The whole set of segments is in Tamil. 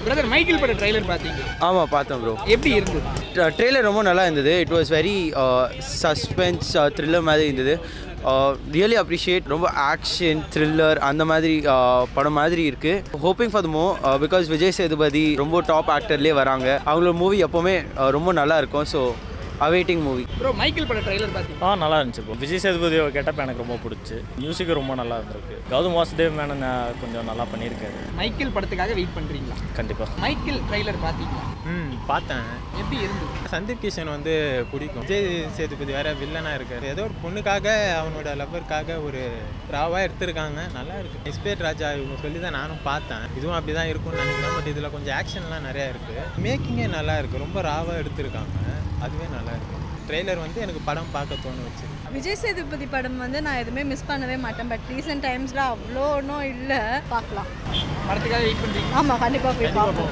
பிரதர் மைக்கேல் பட ட்ரைலர் பார்த்தீங்க ஆமாம் பார்த்தேன் ப்ரோ எப்படி இருந்தது ட்ரெய்லர் ரொம்ப நல்லா இருந்தது it was very suspense thriller மாதிரி இருந்தது ரியலி அப்ரிஷியேட் ரொம்ப ஆக்ஷன் த்ரில்லர் அந்த மாதிரி uh, படம் மாதிரி இருக்குது ஹோப்பிங் ஃபார் த மோ பிகாஸ் விஜய் சேதுபதி ரொம்ப டாப் ஆக்டர்லேயே வராங்க அவங்களோட மூவி எப்போவுமே uh, ரொம்ப நல்லா இருக்கும் so awaiting movie bro Michael பட ட்ரைலர் பார்த்தீங்க ஆ நல்லா இருந்துச்சு ப்ரோ விஜய் சேதுபதியோட கெட்டப் எனக்கு ரொம்ப பிடிச்சி மியூசிக்கும் ரொம்ப நல்லா இருந்திருக்கு கௌதம் வாசுதேவ் மேனன் கொஞ்சம் நல்லா பண்ணியிருக்காரு மைக்கேல் படத்துக்காக வெயிட் பண்ணுறீங்களா கண்டிப்பாக மைக்கேல் ட்ரைலர் பார்த்தீங்களா ம் பார்த்தேன் எப்படி இருந்தது சந்தீப் கிஷன் வந்து பிடிக்கும் விஜய் சேதுபதி வேற வில்லனா இருக்காரு ஏதோ ஒரு பொண்ணுக்காக அவனோட லவ்வருக்காக ஒரு ராவா எடுத்திருக்காங்க நல்லா இருக்கு எஸ்பேட் ராஜா இவங்க சொல்லி தான் நானும் பார்த்தேன் இதுவும் அப்படி தான் இருக்கும்னு நினைக்கிறேன் பட் இதில் கொஞ்சம் ஆக்ஷன்லாம் நிறையா இருக்கு மேக்கிங்கே நல்லா இருக்கு ரொம்ப ராவாக எடுத்திருக்காங்க அதுவே நல்லா இருக்கு ட்ரெய்லர் வந்து எனக்கு படம் பார்க்க தோணு வச்சு விஜய் சேதுபதி படம் வந்து நான் எதுவுமே மிஸ் பண்ணவே மாட்டேன் பட் ரீசெண்ட் டைம்ஸில் அவ்வளோ ஒன்றும் இல்லை பார்க்கலாம் படத்துக்காக வெயிட் பண்ணுறீங்க ஆமாம் கண்டிப்பாக போய் பார்ப்போம்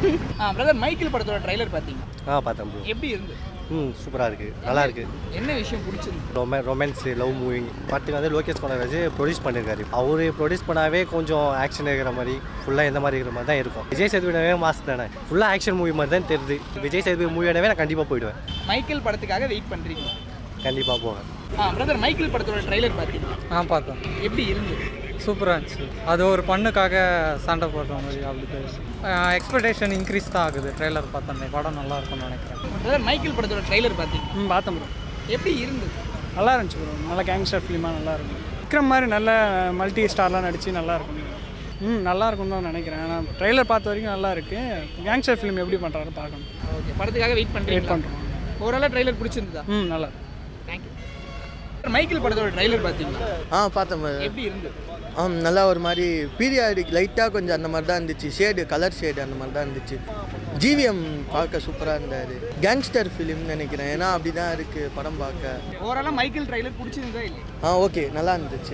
ஆ பிரதர் மைக்கேல் படத்தோட ட்ரைலர் பார்த்தீங்க ஆ பார்த்தேன் ப்ரோ எப்படி இருந்தது ம் சூப்பராக இருக்குது நல்லா இருக்குது என்ன விஷயம் பிடிச்சிருந்து ரொம ரொமான்ஸு லவ் மூவி படத்துக்கு வந்து லோகேஷ் கனகராஜ் ப்ரொடியூஸ் பண்ணியிருக்காரு அவர் ப்ரொடியூஸ் பண்ணாவே கொஞ்சம் ஆக்ஷன் இருக்கிற மாதிரி ஃபுல்லாக இந்த மாதிரி இருக்கிற மாதிரி தான் இருக்கும் விஜய் சேதுபதினாவே மாஸ் தானே ஃபுல்லாக ஆக்ஷன் மூவி மாதிரி தான் தெரியுது விஜய் சேதுபதி மூவியானவே நான் கண்டிப்பாக போயிடுவேன் மைக்கேல் படத்துக்காக வெயிட் பண்ணுறீங்க கண்டிப்பாக போவேன் ஆ பிரதர் மைக்கேல் படத்தோட ட்ரைலர் பார்த்தீங்க ஆ பார்த்தேன் எப்படி இருந்தது சூப்பராக இருந்துச்சு அது ஒரு பண்ணுக்காக சண்டை போடுற மாதிரி அப்படி எக்ஸ்பெக்டேஷன் இன்க்ரீஸ் தான் ஆகுது ட்ரெய்லர் பார்த்தோன்னே படம் நல்லா இருக்கும்னு நினைக்கிறேன் பிரதர் மைக்கேல் படத்தோட ட்ரைலர் பார்த்தீங்க ம் பார்த்தேன் ப்ரோ எப்படி இருந்தது நல்லா இருந்துச்சு ப்ரோ நல்ல கேங்ஸ்டர் ஃபிலிமாக நல்லா இருக்கும் விக்ரம் மாதிரி நல்ல மல்டி ஸ்டார்லாம் நடித்து நல்லா இருக்கும் ம் நல்லா இருக்கும்னு தான் நினைக்கிறேன் ஆனால் ட்ரெய்லர் பார்த்த வரைக்கும் நல்லா இருக்கு கேங்ஸ்டர் ஃபிலிம் எப்படி பண்ணுறாரு பார்க்கணும் ஓகே படத்துக்காக வெயிட் வெயிட் பண்ணுறீங்க பண்ணுறோம் ஓவராலாக ட்ரைலர் பிடிச்சிருந்ததா ம் நல்லா தேங்க்யூ மைக்கேல் படத்தோட ட்ரைலர் பார்த்தீங்களா ஆ பார்த்தேன் brother. எப்படி இருந்தது ஆ நல்லா ஒரு மாதிரி பீரியாடிக் லைட்டாக கொஞ்சம் அந்த மாதிரி தான் இருந்துச்சு ஷேடு கலர் ஷேடு அந்த மாதிரி தான் இருந்துச்சு ஜிவிஎம் பார்க்க சூப்பராக இருந்தார் கேங்ஸ்டர் ஃபிலிம்னு நினைக்கிறேன் ஏன்னா அப்படி தான் இருக்குது படம் பார்க்க ஓவராலாக மைக்கேல் ட்ரைலர் பிடிச்சிருந்ததா இல்லை ஆ ஓகே நல்லா இருந்துச்சு